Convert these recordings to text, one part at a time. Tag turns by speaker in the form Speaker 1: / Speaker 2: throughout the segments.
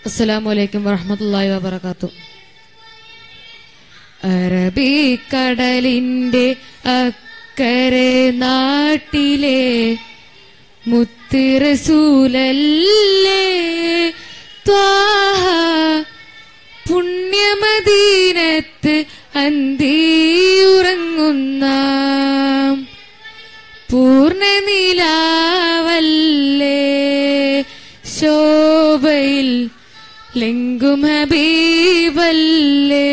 Speaker 1: അസ്സലാമു അലൈക്കും വറഹ്മത്തുള്ളാഹി വബറകാത്തു അറബിക്കടലിന്റെ അക്കരെ നാട്ടിലെ മുത്തിറസൂലല്ലേ ത്വാഹ പുണ്യമദീനത്ത് അന്തിയുറങ്ങുന്ന പൂർണ്ണനിലാവല്ലേ ശോഭയിൽ ലെങ്കും ഹബീബല്ലേ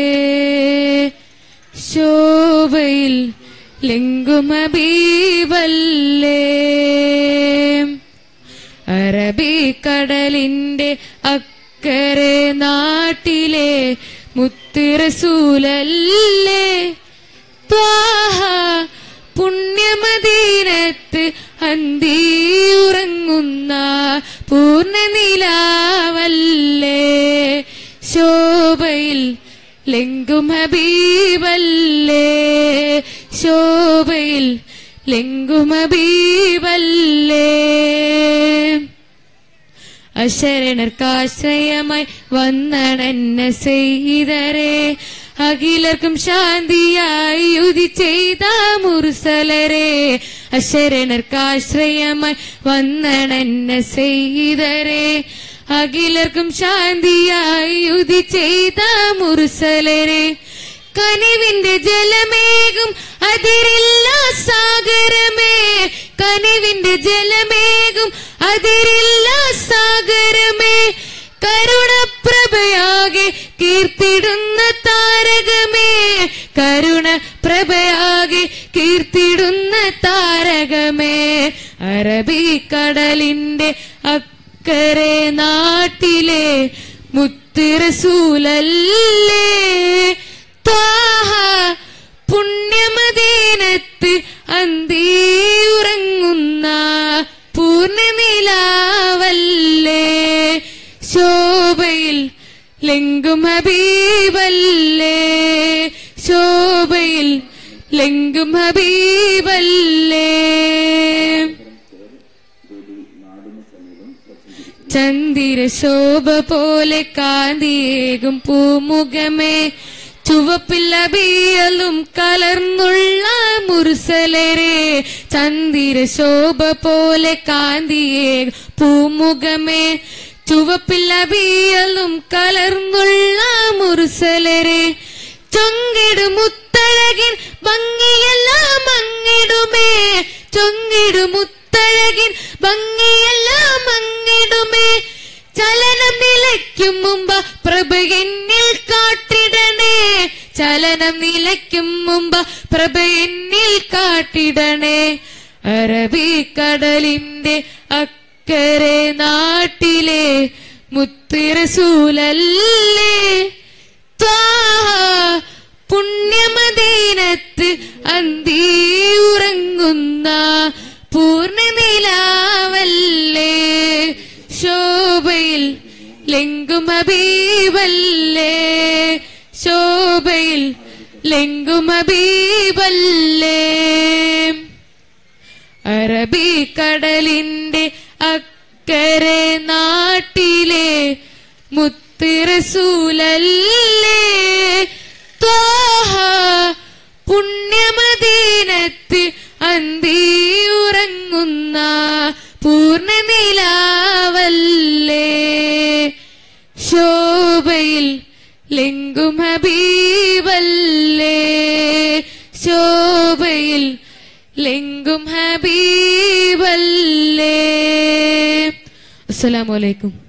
Speaker 1: ശോഭയിൽ ലെങ്കും ഹബീബല്ലേ അറബിക്കടലിന്റെ അക്കരെ നാട്ടിലെ മുത്തിറസൂലല്ലേ ത്വാഹ പുണ്യമദീനത്ത് അന്തിയുറങ്ങുന്ന പൂർണ്ണനിലാവല്ലേ ശോഭയിൽ ലെങ്കും ഹബീബല്ലേ ശോഭയിൽ ലെങ്കും ഹബീബല്ലേ അശരണർക്കാശ്രയമായി വന്നണന്ന ചെയ്തരെ അഖിലർക്കും ശാന്തിയായി യുതി ചെയ്ത മുറുസലരെ അശരണർക്കാശ്രയമായി വന്നണന്ന ചെയ്തരെ അഖിലർക്കും ശാന്തിയായി യുതി ചെയ്ത മുറുസലരെ കനിവിന്റെ ജലമേകും അതിരില്ല സാഗരമേ കനിവിന്റെ ജലമേകും അതിരില്ല സാഗരമേ കരുണപ്രഭയാകെ കീർത്തിടുന്ന താരകമേ കരുണ പ്രഭയാകെ കീർത്തിടുന്ന താരകമേ അറബിക്കടലിന്റെ അക്കരെ നാട്ടിലെ മുത്തിറസൂലല്ലേ ത്വാഹ പുണ്യമദീനത്ത് അന്തിയുറങ്ങുന്ന പൂർണ്ണനിലാവല്ലേ ശോഭയിൽ ലെങ്കും ഹബീബല്ലേ ശോഭയിൽ ലെങ്കും ഹബീബല്ലേ ചന്ദിരശോഭ പോലെ കാന്തിയേകും പൂമുഖമേ ചുവപ്പില്ല ബിയലും കലർന്നുള്ള മുറുസലരെ ചന്ദിരശോഭ പോലെ കാന്തിയേ പൂമുഖമേ ചുവപ്പില്ല ബിയലും കലർന്നുള്ള മുറുസലരെ ചൊങ്കിടു മുത്തഴകിൻ ഭംഗിയെല്ലാം അങ്ങിടുമേ ചൊങ്കിടു മുത്തഴകിൻ ഭംഗിയെല്ലാം അങ്ങിടുമേ ചലനം നിലയ്ക്കും മുമ്പ് പ്രഭ എന്നിൽ കാട്ടിടണേ ചലനം നിലയ്ക്കും മുമ്പ് പ്രഭ എന്നിൽ കാട്ടിടണേ അറബിക്കടലിന്റെ അക്കരെ നാട്ടിലെ മുത്തിറസൂലല്ലേ ത്വാഹ പുണ്യമദീനത്ത് അന്തിയുറങ്ങുന്ന പൂർണ്ണനിലാവല്ലേ ശോഭയിൽ ലെങ്കും ഹബീബല്ലേ ശോഭയിൽ ലെങ്കും ഹബീബല്ലേ അറബിക്കടലിന്റെ അക്കരെ നാട്ടിലെ മുത്തിറസൂലല്ലേ ത്വാഹ പുണ്യമദീനത്ത് അന്തിയുറങ്ങുന്ന പൂർണ്ണനിലാവല്ലേ ശോഭയിൽ ലെങ്കും ഹബീബല്ലേ ശോഭയിൽ ലെങ്കും ഹബീബല്ലേ അസ്സലാമു അലൈക്കും